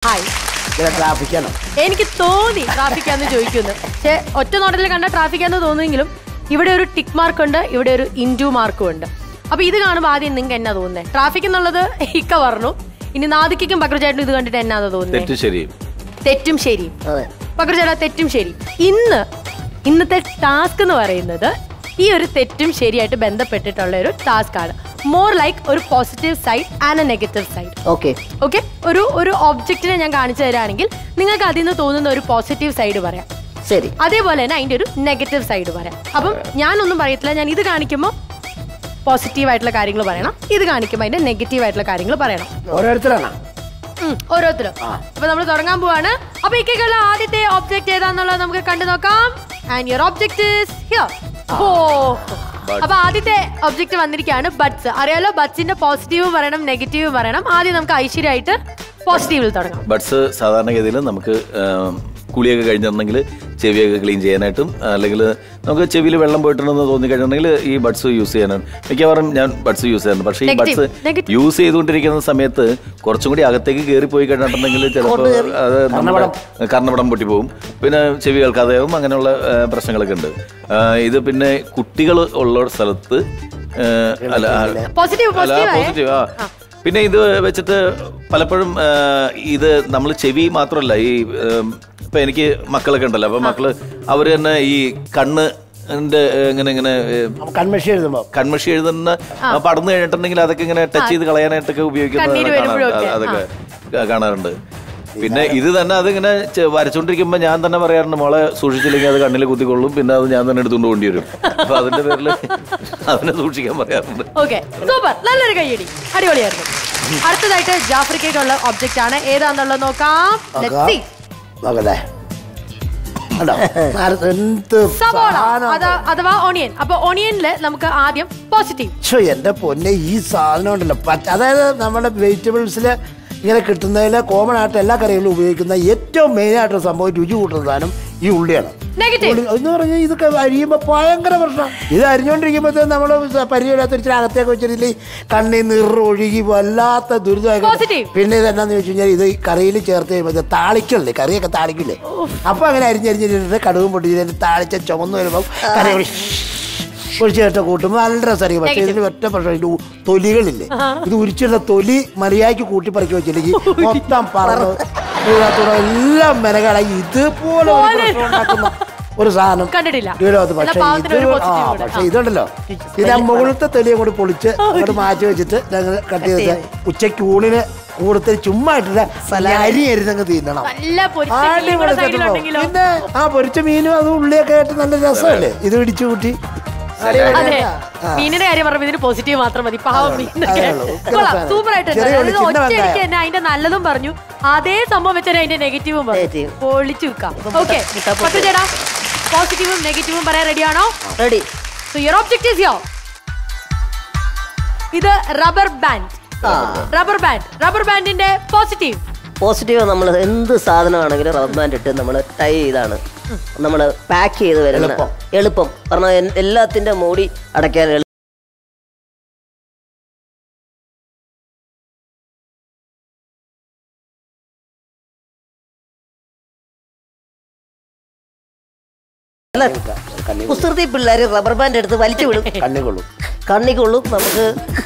Hi ഇതിലെ ട്രാഫിക്കാണോ എനിക്ക് തോന്നി ട്രാഫിക്കാന്ന് ചോദിക്കുന്നു പക്ഷെ ഒറ്റ നോട്ടത്തിൽ കണ്ട ട്രാഫിക്കാന്ന് തോന്നുമെങ്കിലും ഇവിടെ ഒരു ടിക്ക് മാർക്ക് ഉണ്ട് ഇവിടെ ഒരു ഇൻറ്റു മാർക്കും ഉണ്ട് അപ്പൊ ഇത് കാണുമ്പോൾ ആദ്യം നിങ്ങൾക്ക് എന്നാ തോന്നുന്നത് ട്രാഫിക് എന്നുള്ളത് ഇക്ക പറഞ്ഞു ഇനി നാദിക്കും പക്രചേട്ടനും ഇത് കണ്ടിട്ട് എന്നാ തോന്നുന്നത് തെറ്റ് ശരി തെറ്റും ശരിയും അതെ പക്രചേട്ടാ തെറ്റും ശരി ഇന്ന് ഇന്നത്തെ ടാസ്ക് എന്ന് പറയുന്നത് ഈ ഒരു തെറ്റും ശരിയായിട്ട് ബന്ധപ്പെട്ടിട്ടുള്ള ഒരു ടാസ്ക് ആണ് മോർ ലൈക്ക് ഒരു positive side and a negative side okay okay ഒരു ഒരു ഒബ്ജക്റ്റിനെ ഞാൻ കാണിച്ചു തരാണെങ്കിൽ നിങ്ങൾക്ക് അതിൽ നിന്ന് തോന്നുന്ന ഒരു പോസിറ്റീവ് സൈഡ് പറയാം ശരി അതേപോലെ തന്നെ അതിന്റെ ഒരു നെഗറ്റീവ് സൈഡ് പറയാം അപ്പം ഞാനൊന്നും പറയത്തില്ല ഞാൻ ഇത് കാണിക്കുമ്പോൾ പോസിറ്റീവ് ആയിട്ടുള്ള കാര്യങ്ങൾ പറയണം ഇത് കാണിക്കുമ്പോൾ അതിന്റെ നെഗറ്റീവ് ആയിട്ടുള്ള കാര്യങ്ങൾ പറയണം ഓരോരുത്തരാണോ ഉം, ഓരോരുത്തരും അപ്പൊ നമ്മൾ തുടങ്ങാൻ പോവാണ് അപ്പൊ ഇക്കുള്ള ആദ്യത്തെ ഒബ്ജക്റ്റ് ഏതാന്നുള്ളത് നമുക്ക് കണ്ടു നോക്കാം ആൻഡ് യുവർ ഒബ്ജക്റ്റ് ഹിയർ ഓ അപ്പൊ ആദ്യത്തെ ഒബ്ജക്റ്റ് വന്നിരിക്കുകയാണ് ബഡ്സ് അറിയാലോ ബഡ്സിന്റെ പോസിറ്റീവ് പറയണം നെഗറ്റീവ് പറയണം ആദ്യം നമുക്ക് ഐശ്വര്യമായിട്ട് പോസിറ്റീവിൽ തുടങ്ങാം ബഡ്സ് സാധാരണഗതിയിൽ നമുക്ക് ആം, കുളിയൊക്കെ കഴിഞ്ഞിട്ടുണ്ടെങ്കിൽ ചെവിയൊക്കെ ക്ലീൻ ചെയ്യാനായിട്ടും അല്ലെങ്കിൽ നമുക്ക് ചെവിയിൽ വെള്ളം പോയിട്ടുണ്ടെന്ന് തോന്നിക്കഴിഞ്ഞിട്ടുണ്ടെങ്കിൽ ഈ ബഡ്സ് യൂസ് ചെയ്യാനാണ് മിക്കവാറും ഞാൻ ബഡ്സ് യൂസ് ചെയ്യാറുണ്ട് പക്ഷേ ഈ Negative. Buds Negative. യൂസ് ചെയ്തുകൊണ്ടിരിക്കുന്ന സമയത്ത് കുറച്ചും കൂടി അകത്തേക്ക് കയറി പോയി കഴിഞ്ഞിട്ടുണ്ടെങ്കിൽ ചിലപ്പോൾ അത് നമ്മുടെ കർണപടം പൊട്ടിപ്പോവും പിന്നെ ചെവി കേൾക്കാതെയാവും അങ്ങനെയുള്ള ആ, പ്രശ്നങ്ങളൊക്കെ ഉണ്ട് ആ, ഇത് പിന്നെ കുട്ടികൾ ഉള്ള സ്ഥലത്ത് ആ, അല്ല ആ, പോസിറ്റീവ് അല്ല പോസിറ്റീവ് പോസിറ്റീവ് ആ പിന്നെ ഇത് വെച്ചിട്ട് പലപ്പോഴും ആ, ഇത് നമ്മൾ ചെവി മാത്രമല്ല ഈ ഉം, ഇപ്പൊ എനിക്ക് മക്കളൊക്കെ ഉണ്ടല്ലോ അപ്പൊ മക്കള് അവര് തന്നെ ഈ കണ്ണ് ന്റെ ഇങ്ങനെ ഇങ്ങനെ ഏ, കൺമഷി എഴുതുമ്പോ കൺമഷി എഴുതുന്ന പടന്നു കഴിഞ്ഞിട്ടുണ്ടെങ്കിൽ അതൊക്കെ ഇങ്ങനെ ടച്ച് ചെയ്ത് കളയാനായിട്ടൊക്കെ ഉപയോഗിക്കുന്നത് കണ്ണീര് കാണാ- വരുമ്പോഴൊക്കെ, അതൊക്കെ കാ- കാണാറുണ്ട് പിന്നെ ഇത് തന്നെ അതിങ്ങനെ ചെ- വരച്ചോണ്ടിരിക്കുമ്പോ ഞാൻ തന്നെ പറയാറുണ്ട് മോളെ സൂക്ഷിച്ചില്ലെങ്കിൽ അത് കണ്ണിൽ കുത്തിക്കൊള്ളും പിന്നെ അത് ഞാൻ തന്നെ എടുത്തുകൊണ്ട് കൊണ്ടി വരും അപ്പൊ അതിന്റെ പേരിൽ അതിനെ സൂക്ഷിക്കാൻ പറയാറുണ്ട് ഓക്കെ സൂപ്പർ നല്ലൊരു കൈയടി അടിപൊളിയായിരുന്നു അടുത്തതായിട്ട് ജാഫ്രിക്കയ്ക്കുള്ള ഒബ്ജക്റ്റ് ആണ് ഏതാന്നുള്ളത് നോക്കാം Let's see. നോക്കട്ടെ കണ്ടോ ആര്- എന്ത് സവോള സാധനം. അത- അഥവാ ഓണിയൻ അപ്പൊ ഓണിയനില് നമുക്ക് ആദ്യം പോസിറ്റീവ് ശ്ശോ, എന്റെ പൊന്നെ ഈ സാധനം ഉണ്ടല്ലോ പച്ച അതായത് നമ്മുടെ വെജിറ്റബിൾസിൽ ഇങ്ങനെ കിട്ടുന്നതിൽ കോമൺ ആയിട്ട് എല്ലാ കറികളിലും ഉപയോഗിക്കുന്ന ഏറ്റവും മെയിൻ ആയിട്ടുള്ള സംഭവം രുചി കൂട്ടുന്ന സാധനം ഈ ഉള്ളിയാണ് നെഗറ്റീവ് ഉള്ളി- എന്ന് പറഞ്ഞാൽ ഇതൊക്കെ അരിയുമ്പോൾ ഭയങ്കര പ്രശ്നം ഇത് അരിഞ്ഞുകൊണ്ടിരിക്കുമ്പോഴത്തേക്ക് നമ്മൾ പരിചയമില്ലാത്ത ഇച്ചിരി അകത്തേക്ക് വെച്ചിട്ടില്ലേ കണ്ണി നിറ് ഒഴുകി വല്ലാത്ത ദുരിതമായി Positive. പിന്നെ ഇത് എന്നാന്ന് ചോദിച്ചു കഴിഞ്ഞാൽ ഇത് കറിയിൽ ചേർത്ത് കഴിയുമ്പോൾ താളിക്കല്ലേ കറിയൊക്കെ താളിക്കില്ലേ അപ്പൊ അങ്ങനെ അരിഞ്ഞരിഞ്ഞിട്ട് കടുകും പൊട്ടി താളിച്ച ചുമന്ന് വരുമ്പോൾ കറി കൂടി ഒഴിച്ച് കേട്ട കൂട്ടുമ്പോൾ നല്ല രസമായിരിക്കും പക്ഷേ ഇതിന് ഒറ്റ പ്രശ്നം ഇതിന്റെ ഉ- തൊലികളില്ലേ ഇത് ഉരിച്ചിട്ട തൊലി മര്യാദയ്ക്ക് കൂട്ടി പറക്കി വെച്ചില്ലെങ്കിൽ മൊത്തം പറന്ന് ഇതിനകത്തൂടെ എല്ലാം മെനകളായി ഇതുപോലെ ഒരു പ്രശ്നം ഉണ്ടാക്കുന്ന ഒരു സാധനം കണ്ടിട്ടില്ല. ഈ ലോകത്ത് എന്നാ പക്ഷേ പാവത്തിന് ഒരു ഇത് positive ആ കൂടെ. പക്ഷേ ഇതുണ്ടല്ലോ ഇത് ആ മുകളിലത്തെ തൊലിയെ കൂടി പൊളിച്ച് അങ്ങോട്ട് മാറ്റി വെച്ചിട്ട് ഞങ്ങൾ കട്ട് ചെയ്തിട്ട് ഉച്ചയ്ക്ക് ഊണിന് കൂടുതൽ ചുമ്മാ ഇട്ടിട്ട് അരി അരിഞ്ഞങ്ങ് തിന്നണം നല്ല പൊരിച്ച അടിപൊളി മീനുകൂടെ സെറ്റപ്പാ. സൈഡിലുണ്ടെങ്കിലോ പിന്നെ ആ പൊരിച്ച മീനും അത് ഉള്ളിയൊക്കെ ആയിട്ട് നല്ല രസമല്ലേ ഇത് ഇടിച്ചു കൂട്ടി അതെ അടിപൊളിയാ. ആ. മീനിന്റെ കാര്യം പറയുമ്പോൾ ഇതിന് പോസിറ്റീവ് മാത്രം മതി പാവം മീനൊക്കെ അതേ ഉള്ളൂ. ഉഗ്ര കൊള്ളാം സാധനം. സൂപ്പർ ആയിട്ട് ചെറിയ ഉള്ളി, ചിന്ന ഒറ്റയടിക്ക് വെങ്കായം. തന്നെ അതിന്റെ നല്ലതും പറഞ്ഞു അതേ സംഭവം വെച്ചാൽ അതിന്റെ നെഗറ്റീവും പറഞ്ഞു Negative. പൊളിച്ചു വെക്കാം ഇപ്പം ഓക്കെ മുട്ട- മുട്ട പത്ത് ചേട്ടാ പോസിറ്റീവും നെഗറ്റീവും പറയാൻ റെഡിയാണോ ready so your object is യോ ഇത് rubber band rubber band rubber ബാൻഡിന്റെ പോസിറ്റീവ് പോസിറ്റീവ് നമ്മൾ എന്ത് സാധനമാണെങ്കിലും റബ്ബർ ബാൻഡ് ഇട്ട് നമ്മൾ ടൈ ചെയ്താണ് നമ്മൾ പാക്ക് ചെയ്ത് വരുന്ന എളുപ്പം. എളുപ്പം കാരണം എൻ- എല്ലാത്തിന്റെ മൂടി അടയ്ക്കാൻ എളു- അല്ല കുസൃതി പിള്ളേർ റബ്ബർ ബാൻഡ് എടുത്ത് വലിച്ചു വിടും കണ്ണിക്കൊള്ളും കണ്ണിക്കൊള്ളും നമുക്ക്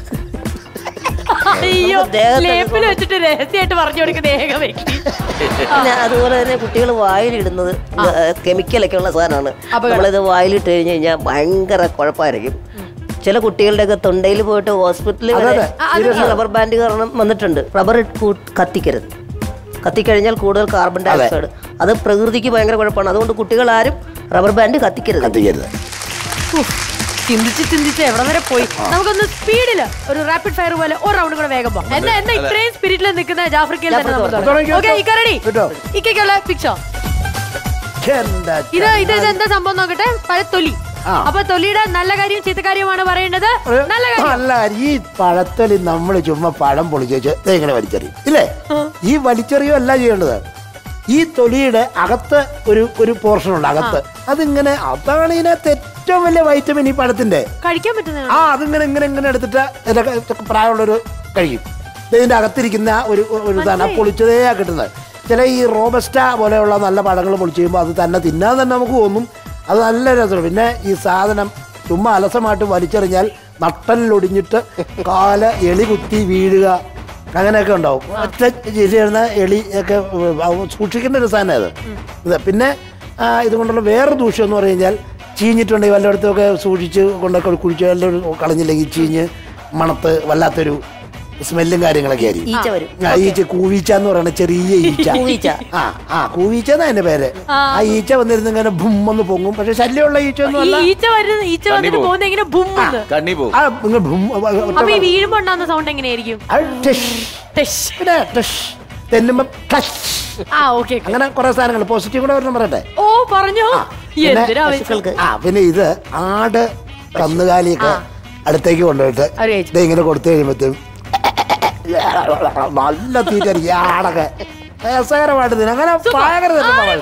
അയ്യോ ദേഹത്തൊക്കെ ലേപ്പിൽ വെച്ചിട്ട് രഹസ്യമായിട്ട് പറഞ്ഞു കൊടുക്കുന്ന ഏക വ്യക്തി പിന്നെ അതുപോലെ തന്നെ കുട്ടികൾ വായിലിടുന്നത് കെമിക്കലൊക്കെ ഉള്ള സാധനമാണ് അപകടം. നമ്മളിത് വായിലിട്ട് കഴിഞ്ഞ് കഴിഞ്ഞാൽ ഭയങ്കര കുഴപ്പമായിരിക്കും ചില കുട്ടികളുടെയൊക്കെ തൊണ്ടയിൽ പോയിട്ട് ഹോസ്പിറ്റലിൽ വരെ ഈ റബ്ബർ ബാൻഡ് കാരണം വന്നിട്ടുണ്ട് റബ്ബർ കത്തിക്കരുത് കത്തിക്കഴിഞ്ഞാൽ കൂടുതൽ കാർബൺ ഡൈ ഓക്സൈഡ് അത് പ്രകൃതിക്ക് ഭയങ്കര കുഴപ്പമാണ് അതുകൊണ്ട് കുട്ടികൾ ആരും റബ്ബർ ബാൻഡ് കത്തിക്കരുത് കത്തിക്കരുത് ചിന്തിച്ച് ചിന്തിച്ച് എവിടെ വരെ പോയി നമുക്കൊന്ന് സ്പീഡില് ഒരു റാപ്പിഡ് ഫയർ പോലെ ഒരു റൗണ്ട് കൂടെ വേഗം പോകാം എന്താ എന്താ ഇത്രയും സ്പിരിറ്റിൽ നിൽക്കുന്ന ജാഫ്രിക്കയിൽ തന്നെ നമ്മൾ തുടങ്ങി, ഓക്കെ ഇക്കറടി കേട്ടോ. ഇക്കുള്ള പിക്ചർ എന്താ ഇത് ഇത് ഇത് എന്താ സംഭവം നോക്കട്ടെ പഴത്തൊലി ആ. അപ്പൊ തൊലിയുടെ നല്ല കാര്യം ചീത്ത കാര്യമാണ് പറയേണ്ടത് നല്ല കാര്യം അല്ല ഈ പഴത്തൊലി നമ്മൾ ചുമ്മാ പഴം പൊളിച്ച് ഇങ്ങനെ വലിച്ചെറിയും ഇല്ലേ ഈ വലിച്ചെറിയോ അല്ല ചെയ്യേണ്ടത് ഈ തൊലിയുടെ അകത്ത് ഒരു ഒരു പോർഷൻ ഉണ്ട് അകത്ത് അതിങ്ങനെ അതാണ് ഇതിനകത്ത് ഏറ്റവും വലിയ വൈറ്റമിൻ ഈ പഴത്തിന്റെ കഴിക്കാൻ പറ്റുന്ന ആ അതിങ്ങനെ ഇങ്ങനെ ഇങ്ങനെ എടുത്തിട്ട് ഇതൊക്കെ പ്രായമുള്ളൊരു കഴിക്കും ഇത് ഇതിന്റെ അകത്തിരിക്കുന്ന ആ ഒരു ഒരു ഇതാണ് ആ പൊളിച്ചതേ കിട്ടുന്നത് ചില ഈ റോബസ്റ്റ പോലെയുള്ള നല്ല പഴങ്ങൾ പൊളിച്ച് കഴിയുമ്പോൾ അത് തന്നെ തിന്നാൻ തന്നെ നമുക്ക് തോന്നും അത് നല്ല രസമാണ് പിന്നെ ഈ സാധനം ചുമ്മാ അലസമായിട്ട് വലിച്ചെറിഞ്ഞാൽ നട്ടലിലൊടിഞ്ഞിട്ട് കാല എളി കുത്തി വീഴുക അങ്ങനെയൊക്കെ ഉണ്ടാവും ഒറ്റ ചേരുന്ന എളി ഒക്കെ ഉം, അത് സൂക്ഷിക്കേണ്ട ഒരു സാധനം അത് ഇത് പിന്നെ ആ, ഇതുകൊണ്ടുള്ള വേറെ ദൂഷ്യം എന്ന് പറഞ്ഞു കഴിഞ്ഞാൽ ചീഞ്ഞിട്ടുണ്ടെങ്കിൽ വല്ലയിടത്തുമൊക്കെ സൂക്ഷിച്ച് കൊണ്ടൊക്കെ കുഴിച്ച് വല്ലതും കളഞ്ഞില്ലെങ്കിൽ ചീഞ്ഞ് മണത്ത് വല്ലാത്തൊരു സ്മെല്ലും കാര്യങ്ങളൊക്കെ ആയിരിക്കും ഈച്ച വരും ആ, ഈച്ച കൂവീച്ച എന്ന് പറയുന്ന ചെറിയ ഈച്ച കൂവീച്ച. ആ ആ കൂവീച്ച എന്നാ എന്റെ പേര് ആ ഈച്ച വന്നിരുന്ന് ഇങ്ങനെ ഭുമ്മെന്ന് പൊങ്ങും പക്ഷെ ശല്യമുള്ള ഈച്ച ഒന്നും ഈ അല്ല ഈച്ച വരുന്ന ഈച്ച വന്നിട്ട് പോകും. പോകുന്ന എങ്ങനെ ബുമ്മെന്ന് കണ്ണി പോകും ആ, ഇങ്ങനെ ഭും ഒറ്റ അപ്പൊ ഈ വീഴുമ്പോ ഉണ്ടാകുന്ന സൗണ്ട് എങ്ങനെയായിരിക്കും ആ, ടിഷ്. ടെഷ്. പിന്നെ ടിഷ്. തെന്നുമ്പോ ടഷ്. ആ ഓക്കെ അങ്ങനെ കുറെ സാധനങ്ങൾ പോസിറ്റീവ് കൂടെ ഒരെണ്ണം പറയട്ടെ ഓ പറഞ്ഞോ പിന്നെ എന്തിനാ പശുക്കൾക്ക് ആ പിന്നെ ഇത് ആട് കന്നുകാലിയൊക്കെ അടുത്തേക്ക് കൊണ്ടുപോയിട്ട് അവര് കഴിച്ചു. ഇത് ഇങ്ങനെ കൊടുത്തു കഴിയുമ്പോഴത്തേക്കും നല്ല തീറ്റ ആടൊക്കെ രസകരമായിട്ട് തിന്നും. അങ്ങനെ ഭയങ്കര രസമാണ്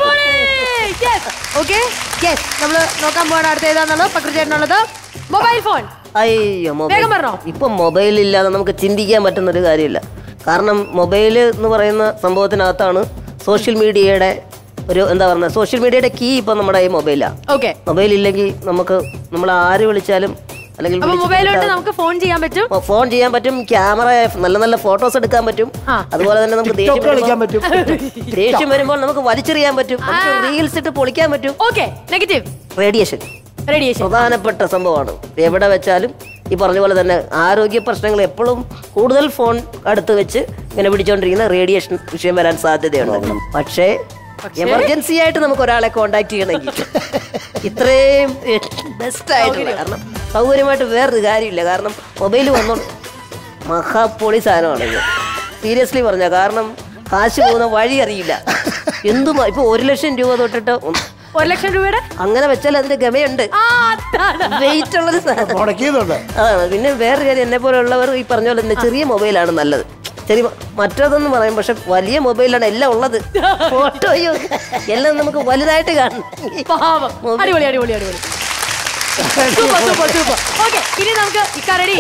ഓക്കെ യെസ് നമ്മള് നോക്കാൻ പോവാണ് അടുത്ത ഏതാന്നുള്ളത് പക്രചേട്ടനുള്ളത് മൊബൈൽ ഫോൺ അയ്യോ വേഗം പറഞ്ഞോ. മൊബൈൽ ഇപ്പൊ മൊബൈൽ ഇല്ലാതെ നമുക്ക് ചിന്തിക്കാൻ പറ്റുന്ന ഒരു കാര്യമില്ല കാരണം മൊബൈൽ എന്ന് പറയുന്ന സംഭവത്തിനകത്താണ് സോഷ്യൽ മീഡിയയുടെ ഒരു എന്താ പറയുക സോഷ്യൽ മീഡിയയുടെ കീ ഇപ്പൊ നമ്മുടെ ഈ മൊബൈലാണ് ഓക്കെ മൊബൈൽ ഇല്ലെങ്കിൽ നമുക്ക് നമ്മൾ ആര് വിളിച്ചാലും അല്ലെങ്കിൽ അപ്പൊ വിളിച്ച് മൊബൈൽ കൊണ്ട് കിട്ടാൻ- നമുക്ക് ഫോൺ ചെയ്യാൻ പറ്റും ഫോ- ഫോൺ ചെയ്യാൻ പറ്റും ക്യാമറ നല്ല നല്ല ഫോട്ടോസ് എടുക്കാൻ പറ്റും ആ. അതുപോലെ തന്നെ നമുക്ക് ദേഷ്യം ടിക്ടോക്ക് കളിക്കാൻ വരുമ്പോൾ- പറ്റും ദേഷ്യം വരുമ്പോൾ നമുക്ക് വലിച്ചെറിയാൻ പറ്റും നമുക്ക് റീൽസ് ഇട്ട് പൊളിക്കാൻ പറ്റും ഓക്കെ നെഗറ്റീവ് റേഡിയേഷൻ റേഡിയേഷൻ പ്രധാനപ്പെട്ട സംഭവമാണ് എവിടെ വെച്ചാലും ഈ പറഞ്ഞ പോലെ തന്നെ ആരോഗ്യ പ്രശ്നങ്ങൾ എപ്പോഴും കൂടുതൽ ഫോൺ അടുത്ത് വെച്ച് ഇങ്ങനെ പിടിച്ചോണ്ടിരിക്കുന്ന റേഡിയേഷൻ വിഷയം വരാൻ സാധ്യതയുണ്ട് പക്ഷേ എമർജൻസി ആയിട്ട് നമുക്ക് ഒരാളെ കോണ്ടാക്ട് ചെയ്യണമെങ്കിൽ ഇത്രയും ബെസ്റ്റ് ആയിട്ടുള്ള കാരണം സൗകര്യമായിട്ട് വേറൊരു കാര്യമില്ല കാരണം മൊബൈൽ വന്നോണ്ട് മഹാപ്പൊളി സാധനമാണ് ഇത് സീരിയസ്ലി പറഞ്ഞ കാരണം കാശ് പോകുന്ന വഴി അറിയില്ല എന്തുമാ ഇപ്പൊ ഒരു ലക്ഷം രൂപ തൊട്ടിട്ട് ഒന്ന് ഒരു ലക്ഷം രൂപയുടെ അങ്ങനെ വെച്ചാൽ അതിന്റെ ഗമയുണ്ട് ആ അതാണ് വെയിറ്റ് ഉള്ളത് സാധനം മുടക്കിയതുണ്ട് അതാണ് പിന്നെ വേറെ കാര്യം എന്നെ പോലുള്ളവർ ഈ പറഞ്ഞ പോലെ തന്നെ ചെറിയ മൊബൈലാണ് നല്ലത് ചെറിയ മറ്റേതെന്ന് പറയും പക്ഷെ വലിയ മൊബൈലാണ് എല്ലാം ഉള്ളത് ഫോട്ടോയും എല്ലാം നമുക്ക് വലുതായിട്ട് കാണണം പാവം അടിപൊളി അടിപൊളി അടിപൊളി സൂപ്പർ സൂപ്പർ സൂപ്പർ ഓക്കെ ഇനി നമുക്ക് ഇക്ക റെഡി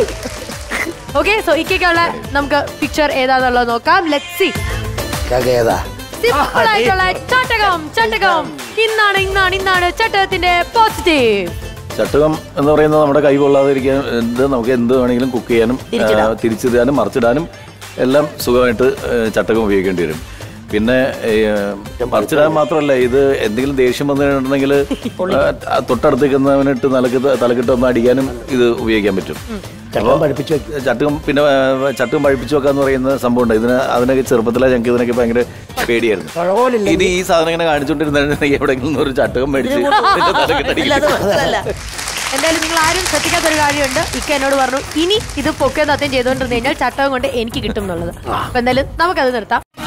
ഓക്കെ സോ ഇക്കുള്ള നമുക്ക് പിക്ചർ ഏതാന്നുള്ളത് നോക്കാം ലെറ്റ് സി ഏതാ സിമ്പിൾ ആയിട്ടുള്ള ചട്ടകം ചട്ടകം ഇന്നാണ് ഇന്നാണ് ഇന്നാണ് ചട്ടകത്തിന്റെ പോസിറ്റീവ് ചട്ടുകം എന്ന് പറയുന്നത് നമ്മുടെ കൈ കൊള്ളാതിരിക്കാൻ എന്ത് നമുക്ക് എന്ത് വേണമെങ്കിലും കുക്ക് ചെയ്യാനും ആ, തിരിച്ചിടാനും മറിച്ചിടാനും എല്ലാം സുഖമായിട്ട് ഏ, ചട്ടകം ഉപയോഗിക്കേണ്ടി വരും പിന്നെ ഏ, മറിച്ചിടാൻ മാത്രമല്ല ഇത് എന്തെങ്കിലും ദേഷ്യം വന്നിട്ടുണ്ടെങ്കിൽ തൊട്ടടുത്തേക്കുന്നവനിട്ട് നിലക്ക് തലക്കിട്ട് ഒന്ന് അടിക്കാനും ഇത് ഉപയോഗിക്കാൻ പറ്റും ചട്ടം പഠിപ്പിച്ചു വെക്കും ചട്ടുകം പിന്നെ ആ, ചട്ടുകം പഴിപ്പിച്ചു വെക്കാന്ന് പറയുന്ന സംഭവം ഉണ്ട് ഇതിന് അതിനൊക്കെ ചെറുപ്പത്തിലെ ഞങ്ങൾക്ക് ഇതിനൊക്കെ ഭയങ്കര പേടിയായിരുന്നു കുഴപ്പമില്ല ഇനി ഈ സാധനം ഇങ്ങനെ കാണിച്ചുകൊണ്ടിരുന്നെങ്കിൽ എവിടെയെങ്കിലും ഒരു ചട്ടുകം മേടിച്ച് ഇതിന്റെ തലക്കിട്ട് അല്ല അത് അടിക്കും. മാത്രല്ല എന്തായാലും നിങ്ങൾ ആരും ശ്രദ്ധിക്കാത്ത ഒരു കാര്യമുണ്ട് ഇക്ക എന്നോട് പറഞ്ഞു ഇനി ഇത് പൊക്കെ സത്യം ചെയ്തുകൊണ്ടിരുന്നു കഴിഞ്ഞാൽ ചട്ടകം കൊണ്ട് എനിക്ക് കിട്ടും എന്നുള്ളത് അപ്പൊ എന്തായാലും നമുക്കത് നിർത്താം